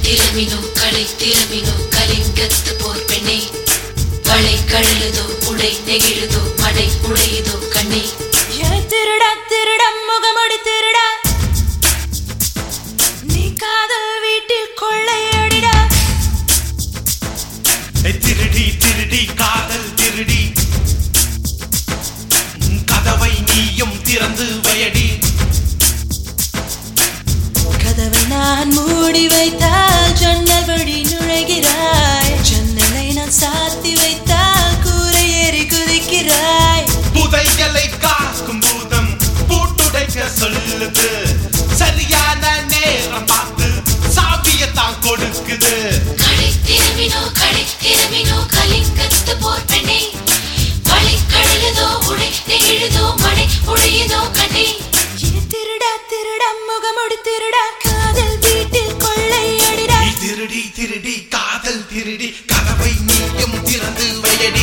திறமினோ கடை திறமினோ கலிங்கத்து போர் பெண்ணே வளை கழலுதோ உடை நெகிழுதோ மடை உடையுதோ கண்ணே ஏ திருடா திருடா முகமுடி திருடா நீ காதல் வீட்டில் கொள்ளையடிடா ஏய், திருடி திருடி காதல் திருடி உன் கதவை நீயும் திறந்து வயடி கதவை நான் மூடி வைத்தால் ஜன்னல் வழி நுழைகிறாய் ஜன்னலை நான் சாத்தி வைத்தால் கூரை ஏறி குதிக்கிறாய் புதையலை காக்கும் பூதம் பூட்டுடைக்க சொல்லுது சரியான நேரம் பார்த்து சாவியத்தான் கொடுக்குது கடை திறமினோ கடை திறமினோ கலிங்கத்து போர் பெண்ணே வளை கழலுதோ உடை நெகிழுதோ மடை உடையுதோ கண்ணே ஏ திருடா திருடா முகமுடி திருடா காதல் வீட்டில் கொள்ளையடிடா நீ திருடி திருடி காதல் திருடி கதவை நீயும் திறந்து வயடி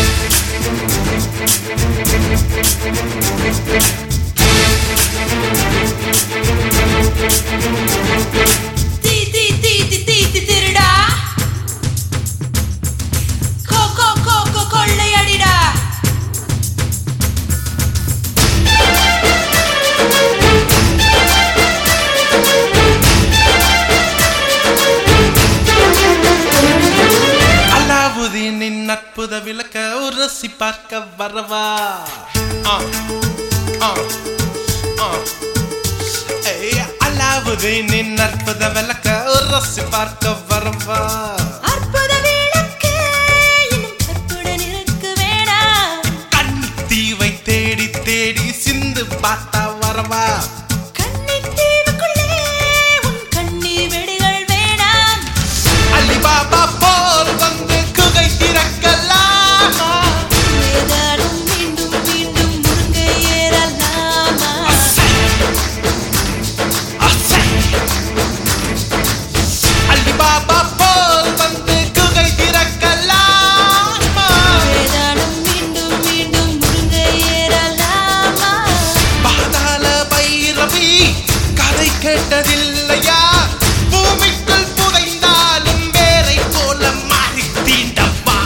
தீ தீ தீ தீ தீ தீ திருடா கோ கோ கோ கோ கொள்ளையடிடா அலாவுதீனின் அற்புத விளக்க உரசி பார்க்க வரவா ஆ, ஆ, ஆ. ஏய், அலாவுதீனின் அற்புத விளக்க உரசி பார்க்க வரவா அற்புத விளக்கு இன்னும் கற்புடன் இருக்க வேணாம் கண்ணி தீவை தேடி தேடி சிந்து பார்த்தா வரவா கண்ணின் தீவுக்குள்ளே உன் கண்ணீர் வெடிகள் வேணாம் அலிபாபா போல் வந்து குகை திறக்கலாமா ஏதாடும் மீண்டும் மீண்டும் முருங்கை ஏறலாமா அலிபாபா போல் வந்து குகை திறக்கலாமா ஏதாடும் மீண்டும் மீண்டும் முருங்கை ஏறலாமா பாதாள பைரவி கதை கேட்டதில்லையா பூமிக்குள் புதைந்தாலும் வேரை போல மாறி தீண்டப்பா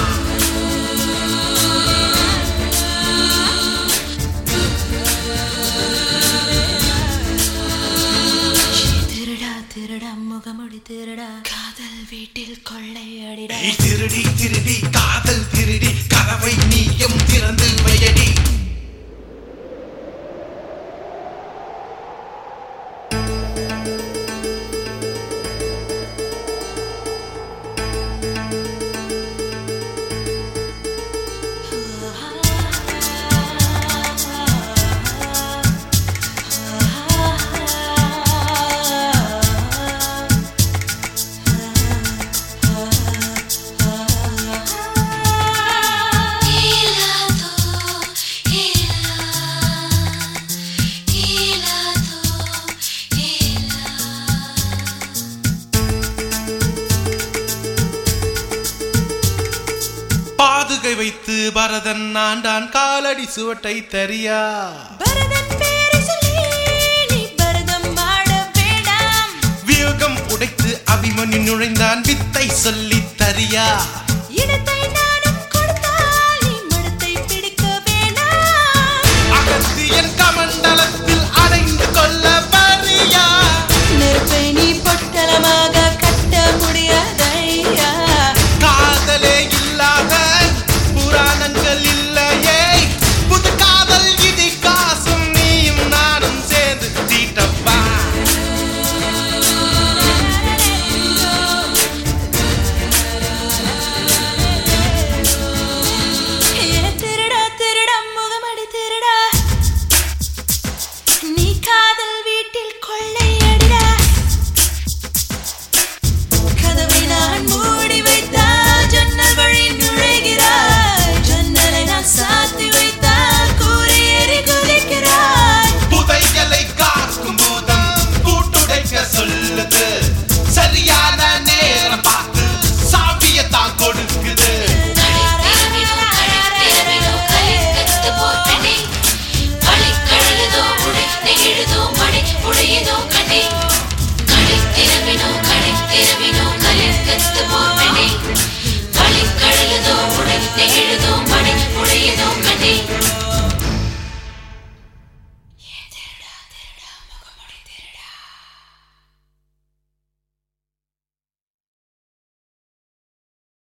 திருடா திருடா முகமுடி திருடா காதல் வீட்டில் கொள்ளையடிடா நீ திருடி திருடி காதல் திருடி கதவை நீயும் திறந்து வையடி இலாதோ இலா இலாதோ இலா பாதுகை வைத்து பரதன் ஆண்டான் காலடி சுவட்டை தரியா பரதன் பேரை சொல்லி நீ பரதம் ஆட வேண்டாம் வியோகம் உடைத்து அபிமன்யு நுழைந்தான் வித்தை சொல்லி தரியா